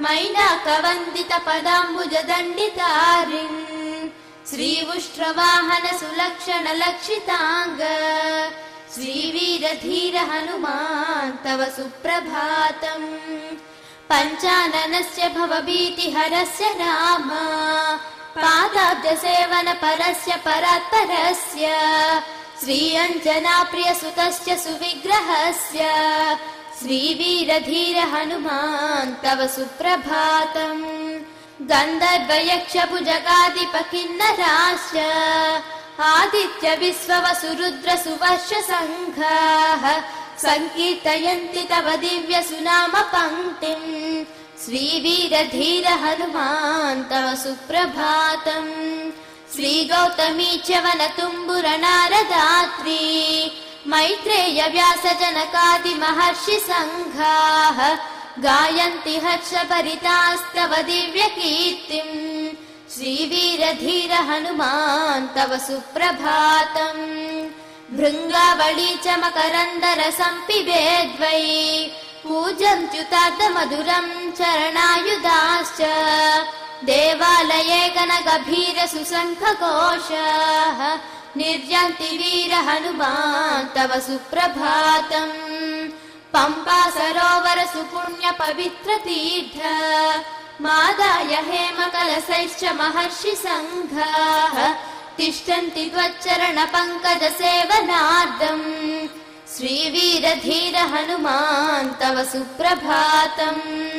మైనాకవందిత పదాంబుజదండితారిన్ శ్రీవుష్ట్రవాహన సులక్షణ లక్షితాంగ శ్రీవీరధీర హనుమాన్ తవ సుప్రభాతం పంచాననస్య భవభీతిహరస్య రామ పాదాబ్జ సేవన పరస్య పరాత్పరస్య శ్రీ అంజనా ప్రియ సుతస్య సువిగ్రహస్య శ్రీవీరధీర హనుమాన్ తవ సుప్రభాతం గంధర్వయక్షభుజగాదిప కిన్నరాశ్చ ఆదిత్య విశ్వవసురుద్ర సువర్ష సంఘాః సంకీర్తయంతి తవ దివ్య సునామ పంక్తిం శ్రీవీరధీర హనుమాన్ తవ సుప్రభాతం శ్రీగౌతమీ చ వనతుంబుర నారదాత్రి మైత్రేయ వ్యాస జనకాది మహర్షి సంఘాః గాయంతి హర్ష పరితాస్తవ దివ్య కీర్తిం శ్రీవీరధీర హనుమాన్ తవ సుప్రభాతం భృంగావళీ చ మకరందర సంపిబేద్వై పూజంత్యుతార్థ మధురం చరణాయుధాశ్చ దేవాలయే గణగభీర సుశంఖ ఘోషాः నిర్జంతి వీర హనుమాన్ తవ సుప్రభాతం పంపా సరోవర సుపుణ్య పవిత్ర తీర్థ మాదాయ హేమ కలశైశ్చ మహర్షి సంఘాః తిష్టంతి త్వచ్చరణ పంకజ సేవనార్థం శ్రీవీరధీర హనుమాన్ తవ సుప్రభాతం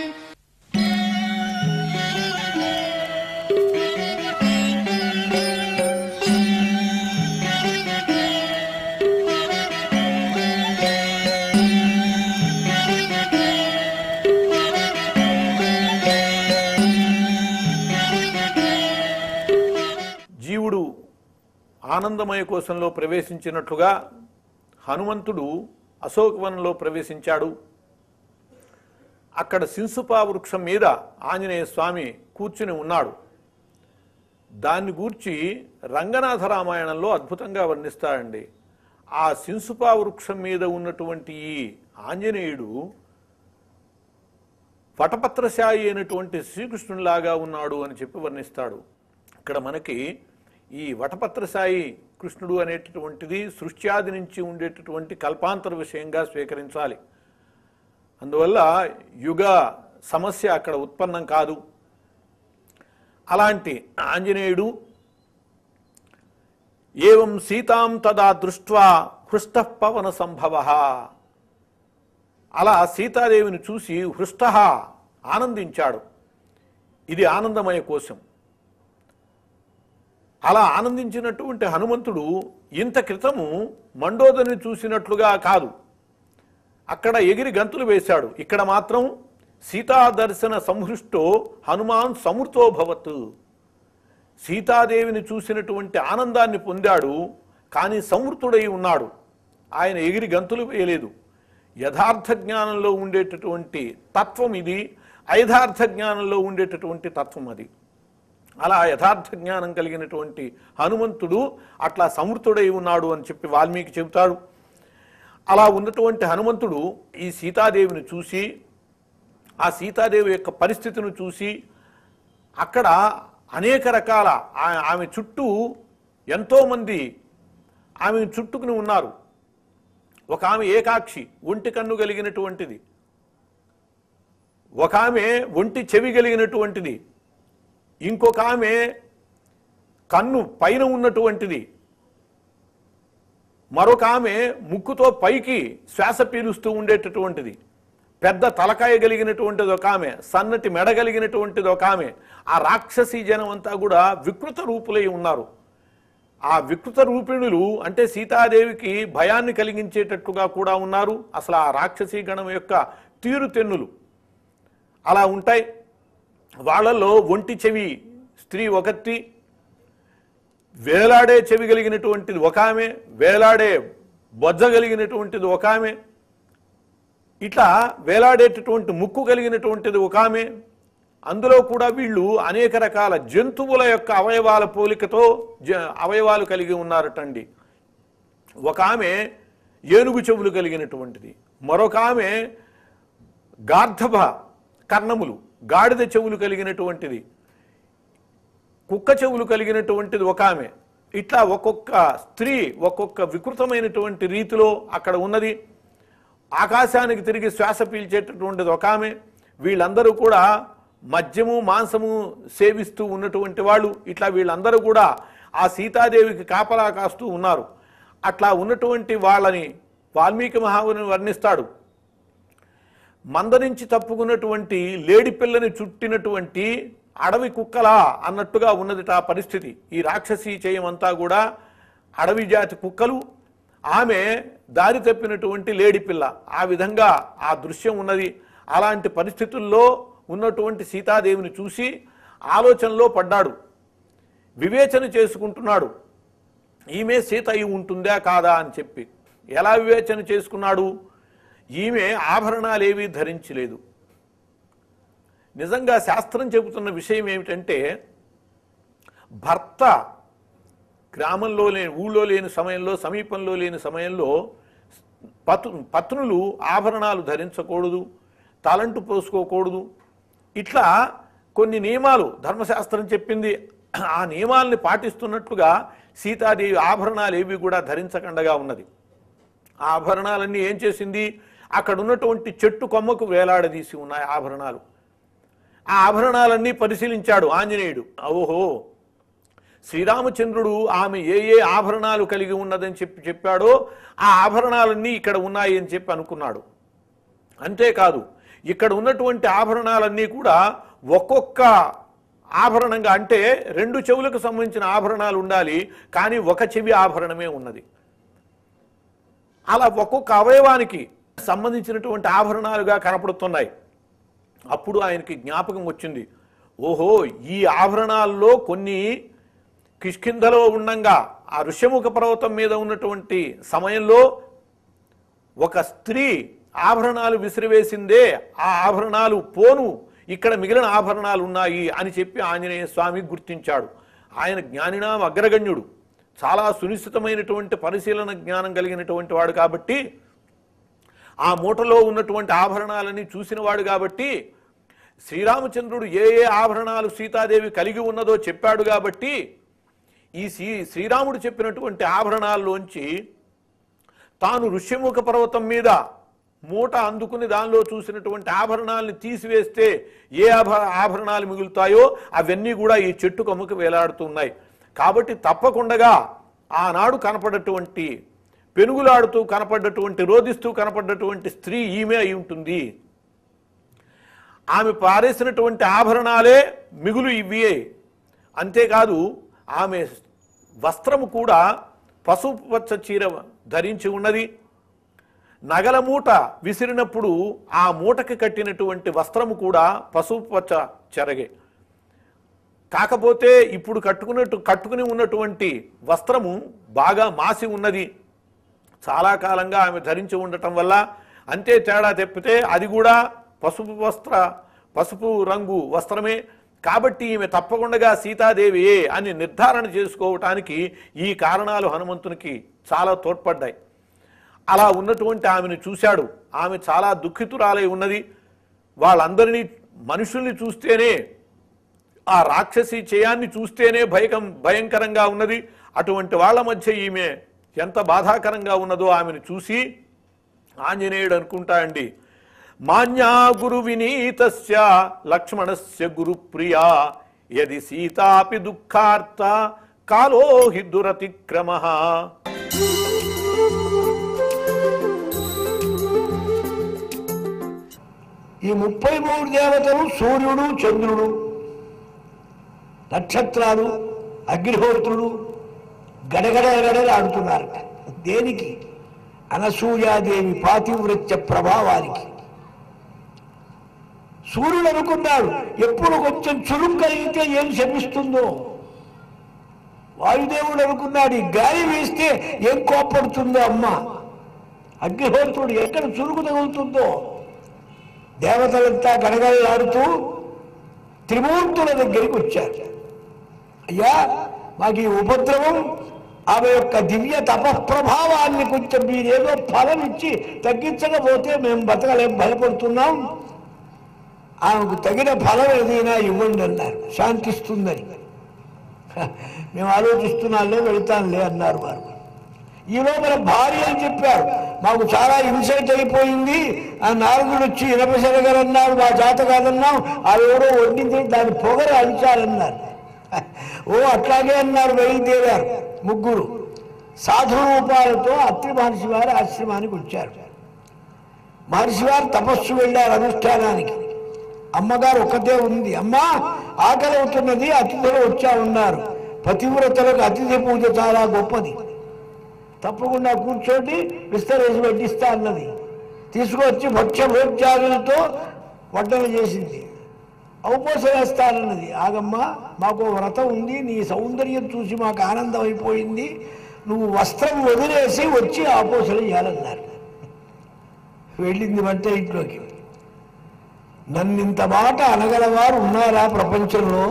జీవుడు ఆనందమయ కోశంలో ప్రవేశించినట్లుగా హనుమంతుడు అశోకవనంలో ప్రవేశించాడు అక్కడ సింసుపా వృక్షం మీద ఆంజనేయ స్వామి కూర్చుని ఉన్నాడు దాన్ని గూర్చి రంగనాథ రామాయణంలో అద్భుతంగా వర్ణిస్తాడండి ఆ సింసుపా వృక్షం మీద ఉన్నటువంటి ఈ ఆంజనేయుడు వటపత్రశాయి అయినటువంటి శ్రీకృష్ణునిలాగా ఉన్నాడు అని చెప్పి వర్ణిస్తాడు ఇక్కడ మనకి ఈ వటపత్రశాయి కృష్ణుడు అనేటటువంటిది సృష్ట్యాది నుంచి ఉండేటటువంటి కల్పాంతర విషయంగా స్వీకరించాలి అందువల్ల యుగ సమస్య అక్కడ ఉత్పన్నం కాదు అలాంటి ఆంజనేయుడు ఏవం సీతాం తదా దృష్ట్వా హృష్ట పవన సంభవ అలా సీతాదేవిని చూసి హృష్ట ఆనందించాడు ఇది ఆనందమయ కోశం అలా ఆనందించినటువంటి హనుమంతుడు ఇంత క్రితము మండోదరిని చూసినట్లుగా కాదు అక్కడ ఎగిరి గంతులు వేశాడు ఇక్కడ మాత్రం సీతా దర్శన సంహృష్టో హనుమాన్ సమృతో భవత్ సీతాదేవిని చూసినటువంటి ఆనందాన్ని పొందాడు కానీ సంవృతుడై ఉన్నాడు ఆయన ఎగిరి గంతులు వేయలేదు యథార్థ జ్ఞానంలో ఉండేటటువంటి తత్వం ఇది ఐదార్థ జ్ఞానంలో ఉండేటటువంటి తత్వం అది అలా యథార్థ జ్ఞానం కలిగినటువంటి హనుమంతుడు అట్లా సమృతుడై ఉన్నాడు అని చెప్పి వాల్మీకి చెబుతాడు అలా ఉన్నటువంటి హనుమంతుడు ఈ సీతాదేవిని చూసి ఆ సీతాదేవి యొక్క పరిస్థితిని చూసి అక్కడ అనేక రకాల ఆ- ఆమె చుట్టూ ఎంతోమంది ఆమె చుట్టుకుని ఉన్నారు ఒక ఆమె ఏకాక్షి ఒంటి కన్ను కలిగినటువంటిది ఒక ఆమె ఒంటి చెవి కలిగినటువంటిది ఇంకొక ఆమె కన్ను పైన ఉన్నటువంటిది మరొక ఆమె ముక్కుతో పైకి శ్వాస పీలుస్తూ ఉండేటటువంటిది పెద్ద తలకాయ కలిగినటువంటిది ఒక ఆమె సన్నటి మెడ కలిగినటువంటిది ఒక ఆమె ఆ రాక్షసీ జనం అంతా కూడా వికృత రూపులై ఉన్నారు ఆ వికృత రూపిణులు అంటే సీతాదేవికి భయాన్ని కలిగించేటట్టుగా కూడా ఉన్నారు అసలు ఆ రాక్షసీ గణం యొక్క తీరుతెన్నులు అలా ఉంటాయి వాళ్ళల్లో ఒంటి చెవి స్త్రీ ఒకటి వేలాడే చెవి కలిగినటువంటిది ఒక ఆమె వేలాడే బొజ్జ కలిగినటువంటిది ఒక ఆమె ఇట్లా వేలాడేటటువంటి ముక్కు కలిగినటువంటిది ఒక ఆమె అందులో కూడా వీళ్ళు అనేక రకాల జంతువుల యొక్క అవయవాల పోలికతో జ అవయవాలు కలిగి ఉన్నారటండి ఒక ఆమె ఏనుగు చెవులు కలిగినటువంటిది మరొక ఆమె గార్ధభ కర్ణములు గాడిద చెవులు కలిగినటువంటిది కుక్క చెవులు కలిగినటువంటిది ఒక ఆమె ఇట్లా ఒక్కొక్క స్త్రీ ఒక్కొక్క వికృతమైనటువంటి రీతిలో అక్కడ ఉన్నది ఆకాశానికి తిరిగి శ్వాస పీల్చేటటువంటిది ఒక ఆమె వీళ్ళందరూ కూడా మద్యము మాంసము సేవిస్తూ ఉన్నటువంటి వాళ్ళు ఇట్లా వీళ్ళందరూ కూడా ఆ సీతాదేవికి కాపలా కాస్తూ ఉన్నారు అట్లా ఉన్నటువంటి వాళ్ళని వాల్మీకి మహాముని వర్ణిస్తాడు మంద నుంచి తప్పుకున్నటువంటి లేడి పిల్లని చుట్టినటువంటి అడవి కుక్కలా అన్నట్టుగా ఉన్నది ఆ పరిస్థితి ఈ రాక్షసీ చేయమంతా కూడా అడవి జాతి కుక్కలు ఆమె దారి తప్పినటువంటి లేడి పిల్ల ఆ విధంగా ఆ దృశ్యం ఉన్నది అలాంటి పరిస్థితుల్లో ఉన్నటువంటి సీతాదేవిని చూసి ఆలోచనలో పడ్డాడు వివేచన చేసుకుంటున్నాడు ఈమె సీత అయి ఉంటుందా కాదా అని చెప్పి ఎలా వివేచన చేసుకున్నాడు ఈమె ఆభరణాలేవీ ధరించలేదు నిజంగా శాస్త్రం చెబుతున్న విషయం ఏమిటంటే భర్త గ్రామంలో లేని ఊళ్ళో లేని సమయంలో సమీపంలో లేని సమయంలో పతు పత్నులు ఆభరణాలు ధరించకూడదు తలంటు పోసుకోకూడదు ఇట్లా కొన్ని నియమాలు ధర్మశాస్త్రం చెప్పింది ఆ నియమాల్ని పాటిస్తున్నట్లుగా సీతాదేవి ఆభరణాలు ఏవి కూడా ధరించకుండగా ఉన్నది ఆ ఆభరణాలన్నీ ఏం చేసింది అక్కడ ఉన్నటువంటి చెట్టు కొమ్మకు వేలాడదీసి ఉన్నాయి ఆభరణాలు ఆ ఆభరణాలన్నీ పరిశీలించాడు ఆంజనేయుడు ఓహో శ్రీరామచంద్రుడు ఆమె ఏ ఏ ఆభరణాలు కలిగి ఉన్నదని చెప్పి చెప్పాడో ఆ ఆభరణాలన్నీ ఇక్కడ ఉన్నాయి అని చెప్పి అనుకున్నాడు అంతేకాదు ఇక్కడ ఉన్నటువంటి ఆభరణాలన్నీ కూడా ఒక్కొక్క ఆభరణంగా అంటే రెండు చెవులకు సంబంధించిన ఆభరణాలు ఉండాలి కానీ ఒక చెవి ఆభరణమే ఉన్నది అలా ఒక్కొక్క అవయవానికి సంబంధించినటువంటి ఆభరణాలుగా కనపడుతున్నాయి అప్పుడు ఆయనకి జ్ఞాపకం వచ్చింది ఓహో ఈ ఆభరణాల్లో కొన్ని కిష్కింధలో ఉండంగా ఆ ఋష్యముఖ పర్వతం మీద ఉన్నటువంటి సమయంలో ఒక స్త్రీ ఆభరణాలు విసిరివేసిందే ఆ ఆభరణాలు పోను ఇక్కడ మిగిలిన ఆభరణాలు ఉన్నాయి అని చెప్పి ఆంజనేయ స్వామి గుర్తించాడు ఆయన జ్ఞానినాం అగ్రగణ్యుడు చాలా సునిశ్చితమైనటువంటి పరిశీలన జ్ఞానం కలిగినటువంటి వాడు కాబట్టి ఆ మూటలో ఉన్నటువంటి ఆభరణాలని చూసినవాడు కాబట్టి శ్రీరామచంద్రుడు ఏ ఏ ఆభరణాలు సీతాదేవి కలిగి ఉన్నదో చెప్పాడు కాబట్టి ఈ శ్రీ శ్రీరాముడు చెప్పినటువంటి ఆభరణాల్లోంచి తాను ఋష్యముఖ పర్వతం మీద మూట అందుకుని దానిలో చూసినటువంటి ఆభరణాలను తీసివేస్తే ఏ ఆభ ఆభరణాలు మిగులుతాయో అవన్నీ కూడా ఈ చెట్టు కొమ్మకు వేలాడుతున్నాయి కాబట్టి తప్పకుండా ఆనాడు కనపడటువంటి పెనుగులాడుతూ కనపడ్డటువంటి రోధిస్తూ కనపడ్డటువంటి స్త్రీ ఈమె అయి ఉంటుంది ఆమె పారేసినటువంటి ఆభరణాలే మిగులు ఇవే అంతేకాదు ఆమె వస్త్రము కూడా పసుపు పచ్చ చీర ధరించి ఉన్నది నగల మూట విసిరినప్పుడు ఆ మూటకి కట్టినటువంటి వస్త్రము కూడా పసుపు పచ్చ చెరగే కాకపోతే ఇప్పుడు కట్టుకున్నట్టు కట్టుకుని ఉన్నటువంటి వస్త్రము బాగా మాసి ఉన్నది చాలా కాలంగా ఆమె ధరించి ఉండటం వల్ల అంతే తేడా తెప్పితే అది కూడా పసుపు వస్త్ర పసుపు రంగు వస్త్రమే కాబట్టి ఈమె తప్పకుండా సీతాదేవియే అని నిర్ధారణ చేసుకోవటానికి ఈ కారణాలు హనుమంతునికి చాలా తోడ్పడ్డాయి అలా ఉన్నటువంటి ఆమెను చూశాడు ఆమె చాలా దుఃఖితురాలై ఉన్నది వాళ్ళందరినీ మనుషుల్ని చూస్తేనే ఆ రాక్షసి చేయాన్ని చూస్తేనే భయకం భయంకరంగా ఉన్నది అటువంటి వాళ్ళ మధ్య ఈమె ఎంత బాధాకరంగా ఉన్నదో ఆమెను చూసి ఆంజనేయుడు అనుకుంటా అండి మాన్యా గురు వినీతస్య లక్ష్మణస్య గురు ప్రియా యది సీతాపి దుఃఖార్త కాలో హి దురతిక్రమ ఈ ముప్పై మూడు దేవతలు సూర్యుడు చంద్రుడు నక్షత్రాలు అగ్నిహోత్రుడు గడగడ గడగడ ఆడుతున్నారట దేనికి అనసూయాదేవి పాతివృత్య ప్రభావానికి సూర్యుడు అనుకున్నాడు ఎప్పుడు కొంచెం చురుకు కలిగితే ఏం శమిస్తుందో వాయుదేవుడు అనుకున్నాడు ఈ గాలి వేస్తే ఏం కోపడుతుందో అమ్మ అగ్నిహోత్రుడు ఎక్కడ చురుకు తగులుతుందో దేవతలంతా గడగడలాడుతూ త్రిమూర్తుల దగ్గరికి వచ్చారు అయ్యా మాకు ఈ ఉపద్రవం ఆమె యొక్క దివ్య తపఃప్రభావాన్ని కొంచెం మీరేదో ఫలం ఇచ్చి తగ్గించకపోతే మేము బతకలేం భయపడుతున్నాం ఆమెకు తగిన ఫలం ఏదైనా ఇవ్వండి అన్నారు శాంతిస్తుందని హ, మేము ఆలోచిస్తున్నాలే వెళ్తానులే అన్నారు వారు ఈ లోపల భార్య అని చెప్పారు మాకు చాలా ఇన్సైట్ అయిపోయింది ఆ నారదుడు వచ్చి ఇనపశరగర్ అన్నాడు మా జాత కాదన్నాం అది ఎవరో వండింది దాని పొగరు అలిచారన్నారు హ, ఓ అట్లాగే అన్నారు బయలుదేరారు ముగ్గురు సాధు రూపాలతో అత్రి మహర్షి వారి ఆశ్రమానికి వచ్చారు మహర్షి వారు తపస్సు వెళ్ళారు అనుష్ఠానానికి అమ్మగారు ఒక్కతే ఉంది అమ్మా ఆకలి అవుతున్నది అతిథులు వచ్చా ఉన్నారు పతివ్రతలకు అతిథి పూజ చాలా గొప్పది తప్పకుండా కూర్చోటి విస్తరేసి వడ్డిస్తా అన్నది తీసుకొచ్చి భక్ష్య భోజ్యాదులతో వడ్డన చేసింది ఔపోసలేస్తానన్నది ఆగమ్మా మాకు ఓ వ్రతం ఉంది నీ సౌందర్యం చూసి మాకు ఆనందం అయిపోయింది నువ్వు వస్త్రం వదిలేసి వచ్చి ఆపోసలు చేయాలన్నారు వెళ్ళింది వంట ఇంట్లోకి నన్నింత మాట అనగలవారు ఉన్నారా ప్రపంచంలో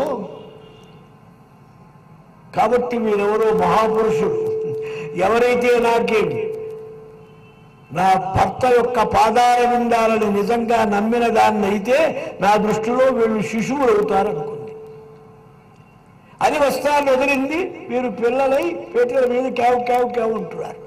కాబట్టి మీరెవరో మహాపురుషుడు ఎవరైతే నాకేమి నా భర్త యొక్క పాదాల విందాలని నిజంగా నమ్మిన దాన్ని అయితే నా దృష్టిలో వీళ్ళు శిశువులు అవుతారనుకుంది అది వస్త్రాన్ని వదిలింది వీరు పిల్లలై పేటల మీద కేవ్ కేవ్ కేవ్ ఉంటున్నారు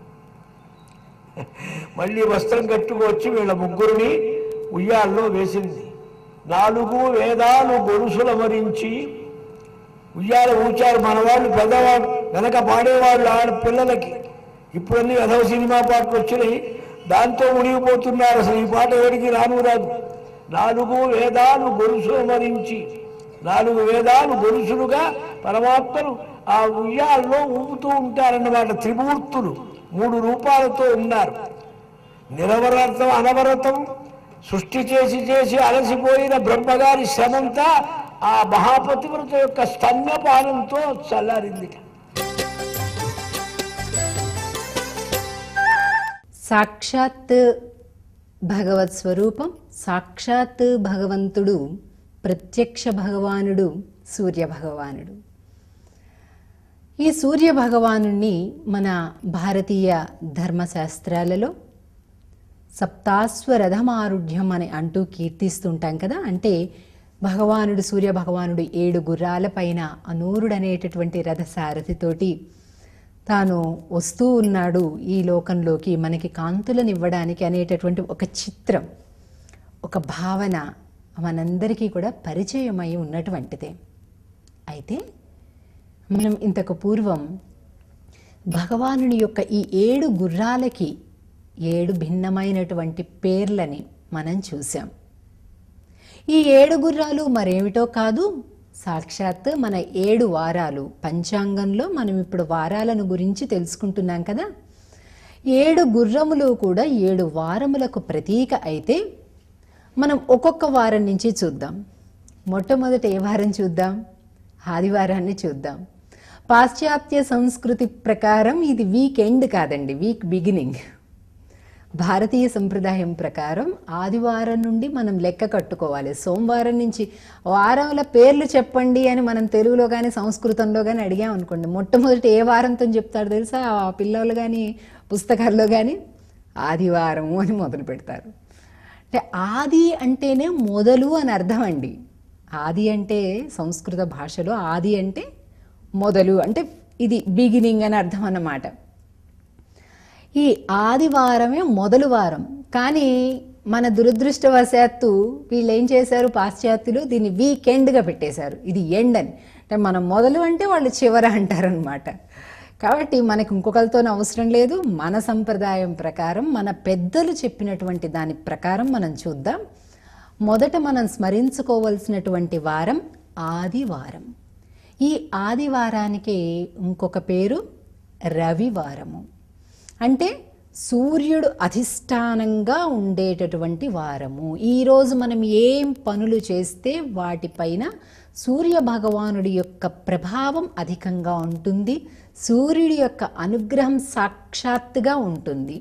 మళ్ళీ వస్త్రం కట్టుకొచ్చి వీళ్ళ ముగ్గురిని ఉయ్యాల్లో వేసింది నాలుగు వేదాలు గొలుసుల మరించి ఉయ్యాల ఊచారు మన వాళ్ళు పెద్దవాళ్ళు వెనక పాడేవాళ్ళు ఆడ పిల్లలకి ఇప్పుడన్నీ వెధవ సినిమా పాటలు వచ్చినాయి దాంతో మునిగిపోతున్నారు అసలు ఈ పాట ఎవరికి రాను రాదు నాలుగు వేదాలు గొలుసులు మరించి నాలుగు వేదాలు గొలుసులుగా పరమాత్మను ఆ ఉయ్యాల్లో ఊపుతూ ఉంటారన్నమాట త్రిమూర్తులు మూడు రూపాలతో ఉన్నారు నిరవరతం అనవరతం సృష్టి చేసి చేసి అలసిపోయిన బ్రహ్మగారి శ్రమంతా ఆ మహాపతివ్రత యొక్క స్తన్యపానంతో చల్లారింది సాక్షాత్ భగవత్ స్వరూపం సాక్షాత్ భగవంతుడు ప్రత్యక్ష భగవానుడు సూర్య భగవానుడు ఈ సూర్య భగవాను మన భారతీయ ధర్మశాస్త్రాలలో సప్తాశ్వరథమారుఢ్యం అని అంటూ కీర్తిస్తుంటాం కదా అంటే భగవానుడు సూర్య భగవానుడు ఏడు గుర్రాల పైన అనూరుడు అనేటటువంటి రథసారథితోటి తాను వస్తూ ఉన్నాడు ఈ లోకంలోకి మనకి కాంతులనివ్వడానికి అనేటటువంటి ఒక చిత్రం ఒక భావన మనందరికీ కూడా పరిచయమై ఉన్నటువంటిదే అయితే మనం ఇంతకు పూర్వం భగవానుని యొక్క ఈ ఏడు గుర్రాలకి ఏడు భిన్నమైనటువంటి పేర్లని మనం చూసాం ఈ ఏడు గుర్రాలు మరేమిటో కాదు సాక్షాత్ మన ఏడు వారాలు పంచాంగంలో మనం ఇప్పుడు వారాలను గురించి తెలుసుకుంటున్నాం కదా ఏడు గుర్రములు కూడా ఏడు వారములకు ప్రతీక అయితే మనం ఒక్కొక్క వారం నుంచి చూద్దాం మొట్టమొదట ఏ వారం చూద్దాం ఆదివారాన్ని చూద్దాం పాశ్చాత్య సంస్కృతి ప్రకారం ఇది వీకెండ్ కాదండి వీక్ బిగినింగ్ భారతీయ సంప్రదాయం ప్రకారం ఆదివారం నుండి మనం లెక్క కట్టుకోవాలి సోమవారం నుంచి వారాల పేర్లు చెప్పండి అని మనం తెలుగులో కానీ సంస్కృతంలో కానీ అడిగాం అనుకోండి మొట్టమొదటి ఏ వారంతో చెప్తారు తెలుసా ఆ పిల్లలు కానీ పుస్తకాల్లో కానీ ఆదివారము అని మొదలు పెడతారు అంటే ఆది అంటేనే మొదలు అని అర్థం అండి ఆది అంటే సంస్కృత భాషలో ఆది అంటే మొదలు అంటే ఇది బిగినింగ్ అని అర్థం అన్నమాట ఈ ఆదివారమే మొదలు వారం కానీ మన దురదృష్టవశాత్తు వీళ్ళు ఏం చేశారు పాశ్చాత్యులు దీన్ని వీకెండ్గా పెట్టేశారు ఇది ఎండ్ అని అంటే మనం మొదలు అంటే వాళ్ళు చివర అంటారనమాట కాబట్టి మనకు ఇంకొకరితో అవసరం లేదు మన సంప్రదాయం ప్రకారం మన పెద్దలు చెప్పినటువంటి దాని ప్రకారం మనం చూద్దాం మొదట మనం స్మరించుకోవలసినటువంటి వారం ఆదివారం ఈ ఆదివారానికి ఇంకొక పేరు రవివారము అంటే సూర్యుడు అధిష్టానంగా ఉండేటటువంటి వారము ఈరోజు మనం ఏం పనులు చేస్తే వాటిపైన సూర్య భగవానుడి యొక్క ప్రభావం అధికంగా ఉంటుంది సూర్యుడి యొక్క అనుగ్రహం సాక్షాత్తుగా ఉంటుంది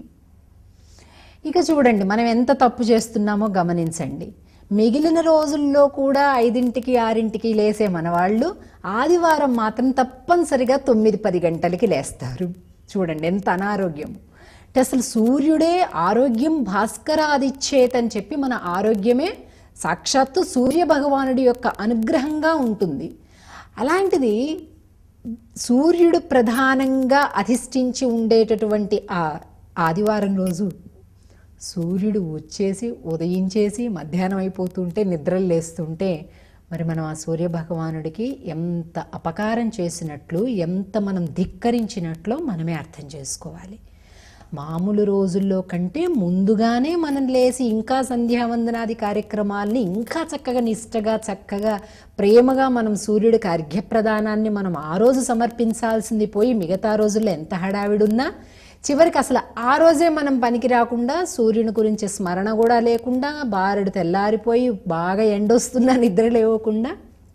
ఇక చూడండి మనం ఎంత తప్పు చేస్తున్నామో గమనించండి మిగిలిన రోజుల్లో కూడా ఐదింటికి ఆరింటికి లేసే మన వాళ్ళు ఆదివారం మాత్రం తప్పనిసరిగా తొమ్మిది పది గంటలకి లేస్తారు చూడండి ఎంత అనారోగ్యం అంటే అసలు సూర్యుడే ఆరోగ్యం భాస్కరాదిచ్చేతని చెప్పి మన ఆరోగ్యమే సాక్షాత్తు సూర్య భగవానుడి యొక్క అనుగ్రహంగా ఉంటుంది అలాంటిది సూర్యుడు ప్రధానంగా అధిష్ఠించి ఉండేటటువంటి ఆ ఆదివారం రోజు సూర్యుడు వచ్చేసి ఉదయించేసి మధ్యాహ్నం అయిపోతుంటే నిద్రలు లేస్తుంటే మరి మనం ఆ సూర్య భగవానుడికి ఎంత అపకారం చేసినట్లు ఎంత మనం ధిక్కరించినట్లో మనమే అర్థం చేసుకోవాలి మామూలు రోజుల్లో కంటే ముందుగానే మనం లేచి ఇంకా సంధ్యావందనాది కార్యక్రమాల్ని ఇంకా చక్కగా నిష్టగా చక్కగా ప్రేమగా మనం సూర్యుడికి అర్ఘ్యప్రదానాన్ని మనం ఆ రోజు సమర్పించాల్సింది పోయి మిగతా రోజుల్లో ఎంత హడావిడున్నా చివరికి అసలు ఆ రోజే మనం పనికి రాకుండా సూర్యుని గురించి స్మరణ కూడా లేకుండా బారెడు తెల్లారిపోయి బాగా ఎండొస్తున్నా నిద్ర లేవకుండా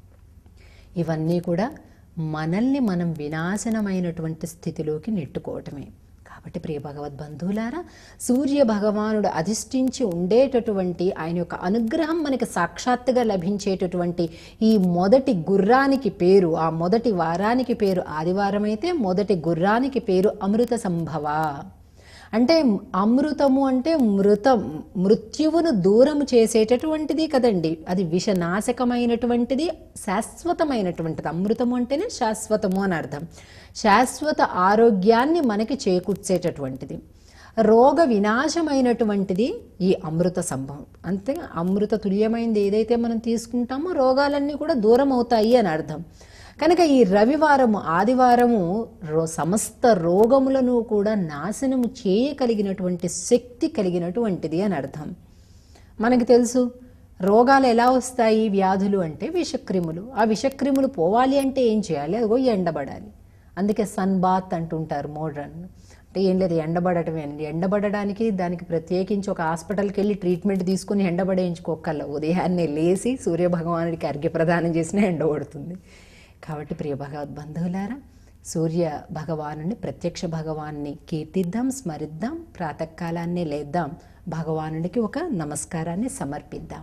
ఇవన్నీ కూడా మనల్ని మనం వినాశనమైనటువంటి స్థితిలోకి నెట్టుకోవటమే కాబట్టి ప్రియ భగవద్ బంధువులారా సూర్య భగవానుడు అధిష్ఠించి ఉండేటటువంటి ఆయన యొక్క అనుగ్రహం మనకి సాక్షాత్తుగా లభించేటటువంటి ఈ మొదటి గుర్రానికి పేరు ఆ మొదటి వారానికి పేరు ఆదివారం అయితే మొదటి గుర్రానికి పేరు అమృత సంభవ అంటే అమృతము అంటే మృతం మృత్యువును దూరము చేసేటటువంటిది కదండి అది విషనాశకమైనటువంటిది శాశ్వతమైనటువంటిది అమృతము అంటేనే శాశ్వతము అని అర్థం శాశ్వత ఆరోగ్యాన్ని మనకి చేకూర్చేటటువంటిది రోగ వినాశమైనటువంటిది ఈ అమృత సంభవం అంతే అమృత తుల్యమైనది ఏదైతే మనం తీసుకుంటామో రోగాలన్నీ కూడా దూరం అవుతాయి అని అర్థం కనుక ఈ రవివారము ఆదివారము రో సమస్త రోగములను కూడా నాశనము చేయగలిగినటువంటి శక్తి కలిగినటువంటిది అని అర్థం మనకి తెలుసు రోగాలు ఎలా వస్తాయి వ్యాధులు అంటే విషక్రిములు ఆ విషక్రిములు పోవాలి అంటే ఏం చేయాలి అదిగో ఎండబడాలి అందుకే సన్ బాత్ అంటుంటారు మోడ్రన్ అంటే ఏం లేదు ఎండబడటమే అండి ఎండబడడానికి దానికి ప్రత్యేకించి ఒక హాస్పిటల్కి వెళ్ళి ట్రీట్మెంట్ తీసుకుని ఎండబడేయించుకోకల్లా ఉదయాన్నే లేచి సూర్యభగవానుడికి అర్ఘ్యప్రదానం చేసినా ఎండబడుతుంది కాబట్టి ప్రియ భగవద్ బంధువులారా సూర్య భగవానుని ప్రత్యక్ష భగవాన్ని కీర్తిద్దాం స్మరిద్దాం ప్రాతకాలాన్నే లేద్దాం భగవానుడికి ఒక నమస్కారాన్ని సమర్పిద్దాం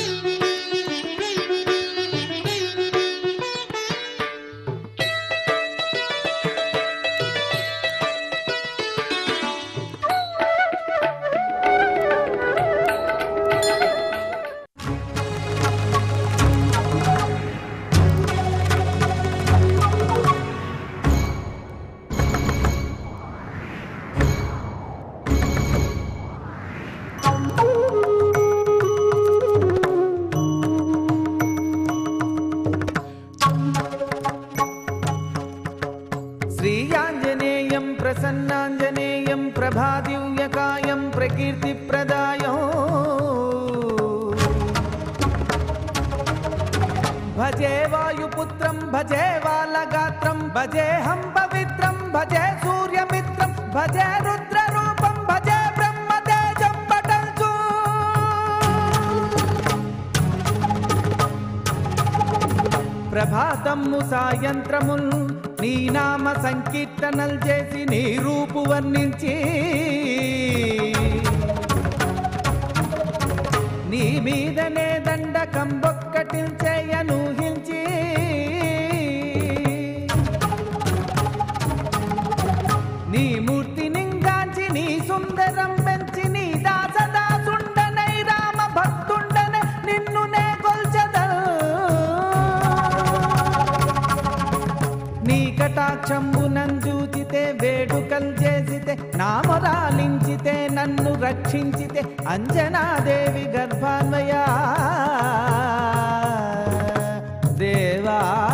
శ్రీయాంజనేయం ప్రసన్నాంజనేయం ప్రభాదివ్యకాయం ప్రకీర్తిప్రదాయం భజే వాయుపుత్రం భజే వాలగాత్రం భజేహం పవిత్రం భజే సూర్యమిత్రం భజే రుద్రరూపం భజే బ్రహ్మతేజం పటంచు ప్రభాతము సాయంత్రముల్ నీ నామ సంకీర్తనలు చేసి నీ రూపు వర్ణించి నీ మీదనే దండకం బొక్కటించేయనూహించి నీ మూర్తి నింగాంచి నీ సుందరం పెంచి నీ దాసదాసుండనై రామ భక్తుండనే నిన్ను నే కొల్చదల్ నీ కటాక్షంబునంజూచితే వేడుకలు చేసితే నామరాలించితే నన్ను రక్షించితే అంజనాదేవి గర్భాన్వయా దేవా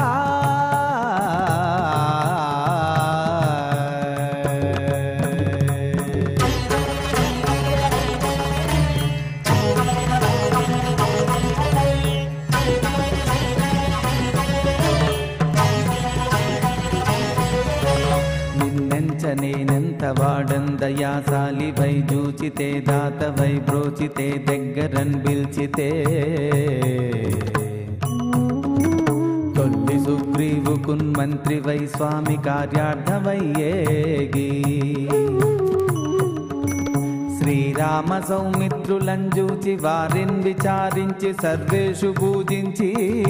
నిన్నెంచ నేనెంత వాడందయాసాలి వై జూచితే దాత వై బ్రోచితే దగ్గరన్ పిల్చితే తొల్లి సుగ్రీవుకున్ మంత్రి వై స్వామి కార్యార్థమై ఏగి శ్రీరామ సౌమిత్రులంజూచి వారిన్ విచారించి సర్వేషు పూజించి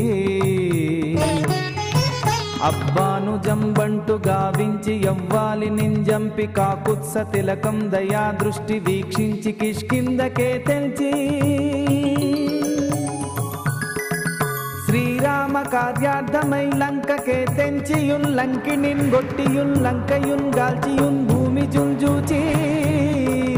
అబ్బాను జంబంటు గావించి యవ్వాలి నింజంపి కాకుత్స తిలకం దయా దృష్టి వీక్షించి కిష్కిందకే తెల్చి కార్యార్థమై లంకకే తెంచియున్ లంకినిన్ గొట్టియున్ లంకయున్ గాల్చియున్ భూమి జుంజూచి